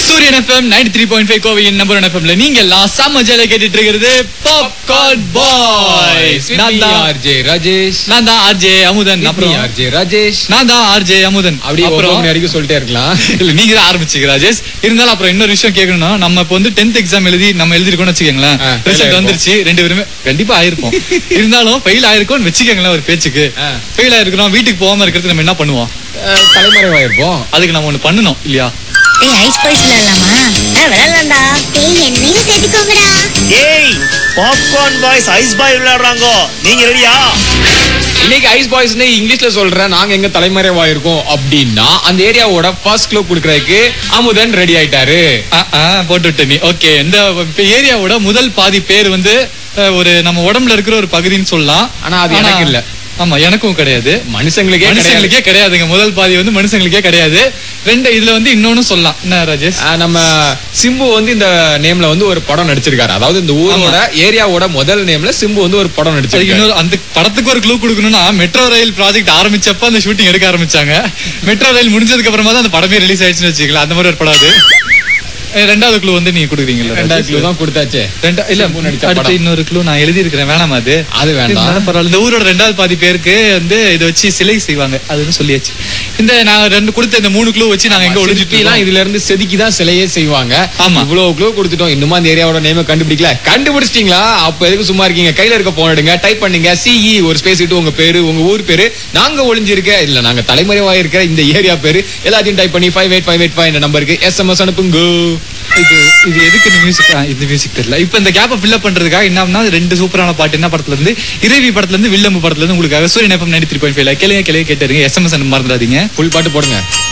சூரியன் FM ninety three point five கோவையின் number எஃப்எம்ல நீங்க எல்லாம் செம்ம ஜாலியா கேட்டுட்டு இருக்கிறது பாப்கார்ன் பாய்ஸ் நான் தான் ஆர்ஜே ராஜேஷ் நான் தான் ஆர்ஜே அமுதன் அப்புறம் ஆர்ஜே ராஜேஷ் நான் தான் ஆர்ஜே அமுதன் அப்படியே அப்புறம் அப்புறம் வரைக்கும் சொல்லிட்டே இருக்கலாம் இல்ல நீங்க தான் ஆரம்பிச்சீங்க ராஜேஷ் இருந்தாலும் அப்புறம் இன்னொரு விஷயம் கேட்கணும்னா நம்ம இப்போ வந்து டென்த் எக்ஸாம் எழுதி நம்ம எழுதிருக்கோம்னு வச்சுக்கோங்களேன் ஆ, fail ரிசல்ட் ஆயிருப்போம். வந்துருச்சு ரெண்டு பேருமே கண்டிப்பா ஆயிருப்போம் இருந்தாலும் ஃபெயில் ஆயிருக்கோம்னு வச்சுக்கோங்களேன் ஒரு பேச்சுக்கு ஆ. ஃபெயில் ஆயிருக்கிறோம் வீட்டுக்கு போகாம இருக்கிறதுக்கு நம்ம என்ன பண்ணுவோம் அஹ், தலைமறைவாயிருப்போம் அதுக்கு நம்ம ஒண்ணு பண்ணணும் இல்லையா ஏய் ஐஸ் பாய்ஸ் விளையாடலாமா ஆ விளையாடலாம்டா ஏய் என்னையும் சேர்த்துக்கோங்கடா ஏய் பாப்கார்ன் பாய்ஸ் ஐஸ் பாய் விளையாடுறாங்க நீங்க ரெடியா இன்னைக்கு ஐஸ் பாய்ஸ்னு இங்கிலீஷ்ல சொல்றேன் நாங்க எங்க தலைமறைவாயிருக்கோம் அப்படின்னா அந்த ஏரியாவோட ஃபர்ஸ்ட் க்ளோ குடுக்கறதுக்கு அமுதன் ரெடி ஆயிட்டாரு ஆ, ஆ, போட்டு விட்ட நீ ஓகே இந்த ஏரியாவோட முதல் பாதி பேர் வந்து அஹ், ஒரு நம்ம உடம்புல இருக்கிற ஒரு பகுதின்னு சொல்லலாம் ஆனா அது எனக்கு இல்ல. ஆமா எனக்கும் கிடையாது மனுஷங்களுக்கே கிடையாது. மனுஷங்களுக்கே கிடையாதுங்க முதல் பாதி வந்து மனுஷங்களுக்கே கிடையாது ரெண்டு இதுல வந்து இன்னொன்னு சொல்லலாம் என்ன ராஜேஷ் அஹ், நம்ம சிம்பு வந்து இந்த நேம்ல வந்து ஒரு படம் நடிச்சிருக்காரு அதாவது இந்த ஊரோட ஏரியாவோட முதல் நேம்ல சிம்பு வந்து ஒரு படம் அதுக்கு நடிச்சிருக்காரு இன்னொரு அந்த படத்துக்கு ஒரு க்ளூ கொடுக்கணும்னா மெட்ரோ ரயில் ப்ராஜெக்ட் ஆரம்பிச்சப்ப அந்த ஷூட்டிங் எடுக்க ஆரம்பிச்சாங்க மெட்ரோ ரயில் முடிஞ்சதுக்கு அப்புறமா தான் அந்த படமே ரிலீஸ் ஆயிடுச்சுன்னு வச்சுக்கலாம் அந்த மாதிரி ஒரு படம் அது அஹ், ரெண்டாவது க்ளூ வந்து நீங்க கொடுக்குறீங்களா ரெண்டாவது க்ளூ தான் கொடுத்தாச்சே ரெண்டா இல்ல சிம்பு நடிச்ச அடுத்து படம். இன்னொரு க்ளூ நான் எழுதி இருக்கிறேன் வேணாமா அது அது வேண்டாம். இருந்தாலும் பரவாயில்ல இந்த ஊரோட ரெண்டாவது பாதி பேருக்கு வந்து இதை வச்சு சிலை செய்வாங்க அதுன்னு சொல்லியாச்சு இந்த நான் ரெண்டு கொடுத்த இந்த மூணு க்ளூ வச்சு நாங்க எங்க ஒளிஞ்சிட்டு சிற்பிலாம் இருக்கோம்? இதுல இருந்து செதுக்கி தான் சிலையே செய்வாங்க ஆமா. இவ்வளவு க்ளூ கொடுத்துட்டோம் இன்னுமா அந்த ஏரியாவோட நேம கண்டுபிடிக்கல கண்டுபிடிச்சிட்டீங்களா அப்ப எதுக்கு சும்மா இருக்கீங்க கையில இருக்க போன் எடுங்க டைப் பண்ணுங்க சிஇ ஒரு ஸ்பேஸ் இட்டு உங்க பேரு உங்க ஊர் பேரு நாங்க ஒளிஞ்சிருக்க இல்ல நாங்க தலைமறைவா இருக்கிற இந்த ஏரியா பேரு எல்லாத்தையும் டைப் பண்ணி five eight five eight five நம்பருக்கு எஸ்எம்எஸ் அனுப்புங்க இது இது எதுக்கு இந்த மியூசிக் இந்த மியூசிக் தெரியல இப்போ இந்த கேப்பை ஃபில்அப் பண்றதுக்காக என்னன்னா ரெண்டு சூப்பரான பாட்டு என்ன படத்துல இருந்து இறைவி படத்துல இருந்து வில்லம்பு படத்துல இருந்து உங்களுக்காக Suryan FM ninety three point five கேளுங்க கேளுங்க கேட்டுருங்க எஸ்எம்எஸ் மறந்துடாதீங்க ஃபுல் பாட்டு போடுங்க